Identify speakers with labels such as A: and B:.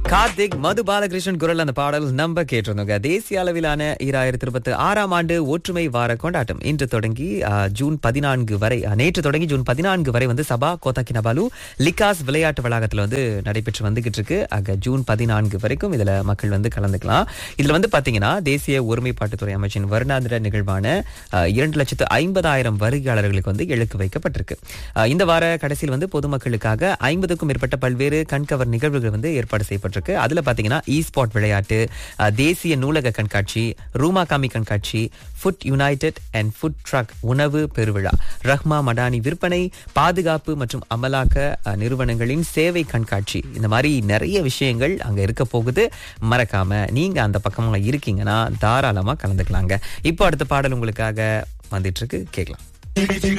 A: கார்த்திக் மது பாலகிருஷ்ணன் குரல் அந்த பாடல் நம்ம கேட்டிருந்தோங்க தேசிய அளவிலான ஈராயிரத்தி இருபத்தி ஆறாம் ஆண்டு ஒற்றுமை வார கொண்டாட்டம் இன்று தொடங்கி ஆ, ஜூன் பதினான்கு வரை ஆ, நேற்று தொடங்கி ஜூன் பதினான்கு வரை வந்து சபா கோத்தாக்கினபாலு லிகாஸ் விளையாட்டு வளாகத்தில் வந்து நடைபெற்று வந்துகிட்டு இருக்கு ஆக ஜூன் பதினான்கு வரைக்கும் இதுல மக்கள் வந்து கலந்துக்கலாம் இதுல வந்து பாத்தீங்கன்னா தேசிய ஒருமைப்பாட்டுத்துறை அமைச்சின் வருடாந்திர நிகழ்வான ஆ, இரண்டு லட்சத்து ஐம்பதாயிரம் வருகையாளர்களுக்கு வந்து இலக்கு வைக்கப்பட்டிருக்கு ஆ, இந்த வார கடைசியில் வந்து பொதுமக்களுக்காக ஐம்பதுக்கும் மேற்பட்ட பல்வேறு கண்கவர் நிகழ்வுகள் வந்து ஏற்பாடு செய்யப்பட்டிருக்கு அதுல பாத்தீங்கன்னா இ ஸ்பாட் விளையாட்டு அஹ், தேசிய நூலக கண்காட்சி ரூமா காமி கண்காட்சி food united and food truck உணவு பெருவிழா ரஹ்மா மடானி விற்பனை பாதுகாப்பு மற்றும் அமலாக்க அஹ், நிறுவனங்களின் சேவை கண்காட்சி இந்த மாதிரி நிறைய விஷயங்கள் அங்க இருக்க போகுது மறக்காம நீங்க அந்த பக்கமா இருக்கீங்கன்னா தாராளமா கலந்துக்கலாங்க இப்போ அடுத்த பாடல் உங்களுக்காக வந்துட்டு இருக்கு கேட்கலாம்